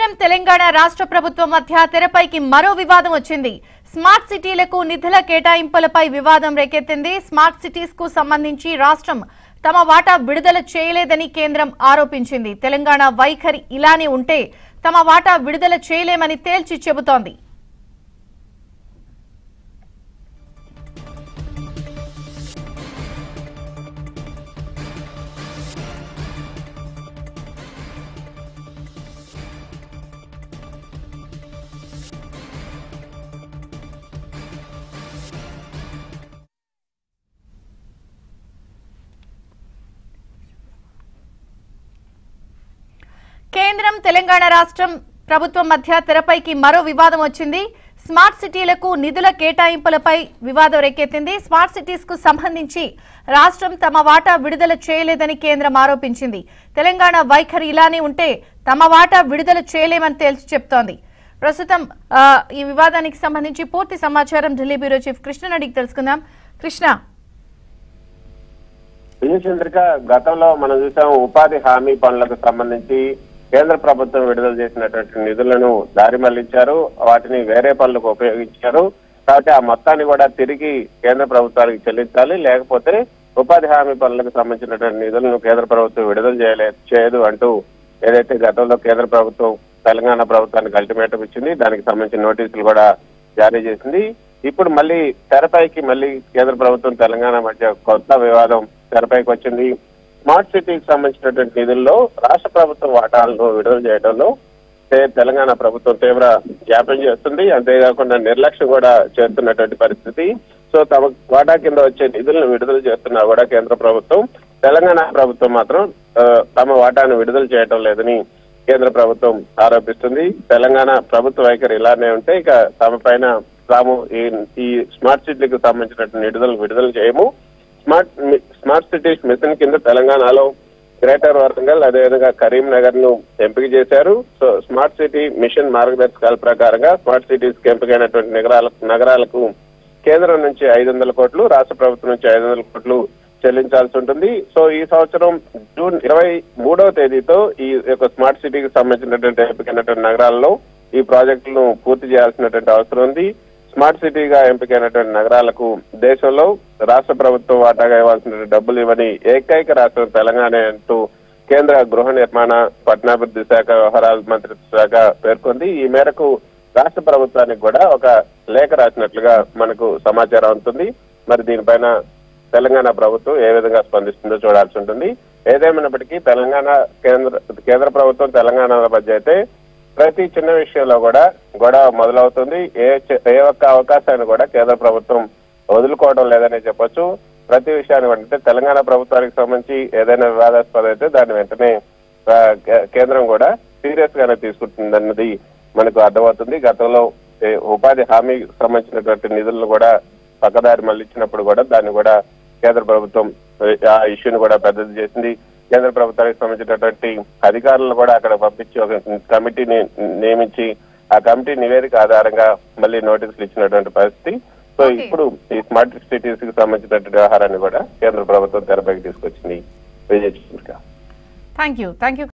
కేంద్రం తెలంగాణ రాష్ట్ర ప్రభుత్వం మధ్య తెరపైకి మరో వివాదం వచ్చింది స్మార్ట్ సిటీలకు నిధుల కేటాయింపులపై వివాదం రేకెత్తింది స్మార్ట్ సిటీస్ కు సంబంధించి రాష్ట్రం తమ వాటా విడుదల చేయలేదని కేంద్రం ఆరోపించింది తెలంగాణ వైఖరి ఇలానే ఉంటే తమ వాటా విడుదల చేయలేమని తేల్చి చెబుతోంది కేంద్రం తెలంగాణ రాష్ట్రం ప్రభుత్వం మధ్య తెరపైకి మరో వివాదం వచ్చింది స్మార్ట్ సిటీలకు నిధుల కేటాయింపులపై వివాదం రేకెత్తింది స్మార్ట్ సిటీస్ కు సంబంధించి రాష్ట్రం తమ వాటా విడుదల చేయలేదని కేంద్రం ఆరోపించింది తెలంగాణ వైఖరి ఇలానే ఉంటే తమ వాటా విడుదల చేయలేమని తేల్చి చెప్తోంది ప్రస్తుతం ఆ, ఈ వివాదానికి సంబంధించి పూర్తి సమాచారం ఢిల్లీ బ్యూరో చీఫ్ కృష్ణ అడిగి తెలుసుకుందాం కృష్ణ విజయచంద్రిక గతంలో మనం చూసాం ఉపాధి హామీ పనులకు సంబంధించి కేంద్ర ప్రభుత్వం విడుదల చేసినటువంటి నిధులను దారి మళ్లించారు వాటిని వేరే పనులకు ఉపయోగించారు కాబట్టి ఆ మొత్తాన్ని కూడా తిరిగి కేంద్ర ప్రభుత్వానికి చెల్లించాలి లేకపోతే ఉపాధి హామీ పనులకు సంబంధించినటువంటి నిధులను కేంద్ర ప్రభుత్వం విడుదల చేయలే చేయదు అంటూ ఏదైతే గతంలో కేంద్ర ప్రభుత్వం తెలంగాణ ప్రభుత్వానికి అల్టిమేటం ఇచ్చింది దానికి సంబంధించిన నోటీసులు కూడా జారీ చేసింది ఇప్పుడు మళ్ళీ తెరపైకి మళ్ళీ కేంద్ర ప్రభుత్వం తెలంగాణ మధ్య కొత్త వివాదం తెరపైకి వచ్చింది స్మార్ట్ సిటీకి సంబంధించినటువంటి నిధుల్లో రాష్ట్ర ప్రభుత్వం వాటాలను విడుదల చేయడంలో తే- తెలంగాణ ప్రభుత్వం తీవ్ర జాప్యం చేస్తుంది అంతేకాకుండా నిర్లక్ష్యం కూడా చేస్తున్నటువంటి పరిస్థితి సో తమ వాటా కింద వచ్చే నిధులను విడుదల చేస్తున్నా కూడా కేంద్ర ప్రభుత్వం తెలంగాణ ప్రభుత్వం మాత్రం ఆ, తమ వాటాను విడుదల చేయడం లేదని కేంద్ర ప్రభుత్వం ఆరోపిస్తుంది తెలంగాణ ప్రభుత్వ వైఖరి ఇలానే ఉంటే ఇక తమ పైన తాము ఈ ఈ స్మార్ట్ సిటీకి సంబంధించినటువంటి నిధులు విడుదల చేయము స్మార్ట్ మి- స్మార్ట్ సిటీస్ మిషన్ కింద తెలంగాణలో గ్రేటర్ వరంగల్ అదేవిధంగా కరీంనగర్ ను ఎంపిక చేశారు సో స్మార్ట్ సిటీ మిషన్ మార్గదర్శకాల ప్రకారంగా స్మార్ట్ సిటీస్ కి ఎంపికైనటువంటి నగరాల నగరాలకు కేంద్రం నుంచి ఐదు వందల కోట్లు రాష్ట్ర ప్రభుత్వం నుంచి ఐదు వందల కోట్లు చెల్లించాల్సి ఉంటుంది సో ఈ సంవత్సరం జూన్ ఇరవై మూడవ తేదీతో ఈ యొక్క స్మార్ట్ సిటీకి సంబంధించినటువంటి ఎంపికైనటువంటి నగరాల్లో ఈ ప్రాజెక్టులను పూర్తి చేయాల్సినటువంటి అవసరం ఉంది స్మార్ట్ సిటీగా ఎంపికైనటువంటి నగరాలకు దేశంలో రాష్ట్ర ప్రభుత్వం వాటాగా ఇవ్వాల్సిన డబ్బులు ఇవ్వని ఏకైక రాష్ట్రం తెలంగాణ అంటూ కేంద్ర గృహ నిర్మాణ పట్టణాభివృద్ధి శాఖ వ్యవహారాల మంత్రిత్వ శాఖ పేర్కొంది ఈ మేరకు రాష్ట్ర ప్రభుత్వానికి కూడా ఒక లేఖ రాసినట్లుగా మనకు సమాచారం ఉంటుంది మరి దీనిపైన తెలంగాణ ప్రభుత్వం ఏ విధంగా స్పందిస్తుందో చూడాల్సి ఉంటుంది ఏదేమైనప్పటికీ తెలంగాణ కేంద్ర కేంద్ర ప్రభుత్వం తెలంగాణ మధ్య అయితే ప్రతి చిన్న విషయంలో కూడా గొడవ మొదలవుతుంది ఏ చి- ఏ ఒక్క అవకాశాన్ని కూడా కేంద్ర ప్రభుత్వం వదులుకోవడం లేదని చెప్పొచ్చు ప్రతి విషయాన్ని అంటే తెలంగాణ ప్రభుత్వానికి సంబంధించి ఏదైనా వివాదాస్పద అయితే దాన్ని వెంటనే ఆ, కే- కేంద్రం కూడా సీరియస్ గానే తీసుకుంటుందన్నది మనకు అర్థమవుతుంది గతంలో ఏ, ఉపాధి హామీకి సంబంధించినటువంటి నిధులను కూడా పక్కదారి మళ్లించినప్పుడు కూడా దాన్ని కూడా కేంద్ర ప్రభుత్వం ఏ, ఆ ఇష్యూని కూడా పెద్దది చేసింది కేంద్ర ప్రభుత్వానికి సంబంధించినటువంటి అధికారులను కూడా అక్కడ పంపించి ఒక కమిటీని నియమించి ఆ కమిటీ నివేదిక ఆధారంగా మళ్ళీ నోటీసులు ఇచ్చినటువంటి పరిస్థితి సో Okay. ఇప్పుడు ఈ స్మార్ట్ సిటీస్ కి సంబంధించినటువంటి వ్యవహారాన్ని కూడా కేంద్ర ప్రభుత్వం తెరపైకి తీసుకొచ్చింది Vijay Chandrika thank you thank you